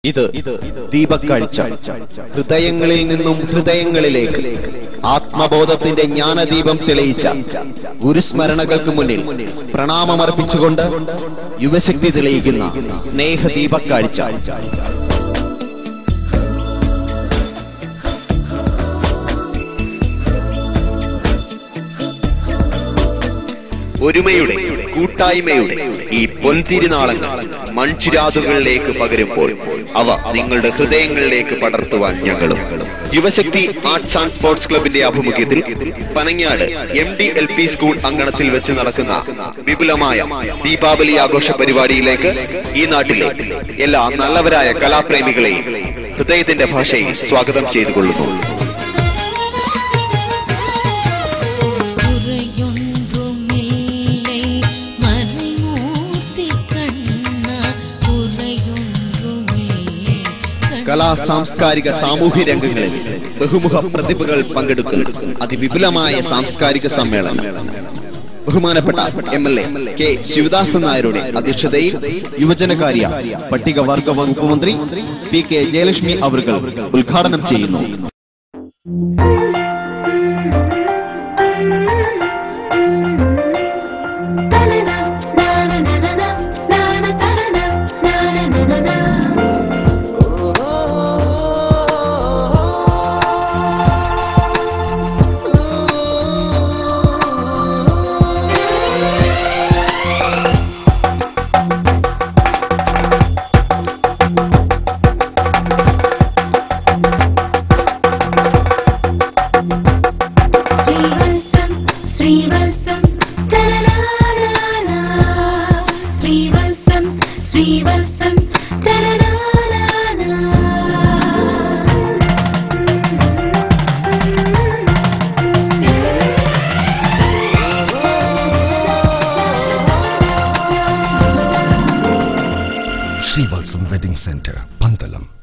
ഇത് ദീപക്കാഴ്ച ഹൃദയങ്ങളിൽ നിന്നും ഹൃദയങ്ങളിലേക്ക് ആത്മബോധത്തിന്റെ ജ്ഞാനദീപം തെളിയിച്ച ഗുരുസ്മരണകൾക്ക് മുന്നിൽ പ്രണാമമർപ്പിച്ചുകൊണ്ട് യുവശക്തി തെളിയിക്കുന്ന സ്നേഹദീപക്കാഴ്ച ഒരുമയുടെ കൂട്ടായ്മയുടെ ഈ പൊൻതിരുനാളങ്ങൾ മൺചിരാതുകളിലേക്ക് പകരുമ്പോൾ അവ നിങ്ങളുടെ ഹൃദയങ്ങളിലേക്ക് പടർത്തുവാൻ ഞങ്ങളും യുവശക്തി ആർട്സ് ആൻഡ് സ്പോർട്സ് ക്ലബിന്റെ ആഭിമുഖ്യത്തിൽ Panangad M D L P school അങ്കണത്തിൽ വെച്ച് നടക്കുന്ന വിപുലമായ ദീപാവലി ആഘോഷ പരിപാടിയിലേക്ക് ഈ നാട്ടിലെ എല്ലാ നല്ലവരായ കലാപ്രേമികളെയും ഹൃദയത്തിന്റെ ഭാഷയിൽ സ്വാഗതം ചെയ്തുകൊള്ളുന്നു குறையொன்றுமில்லை மறைமூர்த்தி கண்ணா குறையொன்றுமில்லை കലാ സാംസ്കാരിക സാമൂഹ്യ രംഗങ്ങളിൽ ബഹുമുഖ പ്രതിഭകൾ പങ്കെടുക്കുന്ന അതിവിപുലമായ സാംസ്കാരിക സമ്മേളനം ബഹുമാനപ്പെട്ട M L A K Sivadasan നായരുടെ അധ്യക്ഷതയിൽ യുവജനകാര്യ പട്ടികവർഗ വകുപ്പ് മന്ത്രി പി കെ ജയലക്ഷ്മി അവർ ഉദ്ഘാടനം ചെയ്യുന്നു ശ്രീവത്സം ശ്രീവത്സം തരനാനാനാ ശ്രീവത്സം ശ്രീവത്സം തരനാനാനാ ശ്രീവത്സം വെഡിംഗ് സെന്റർ പന്തളം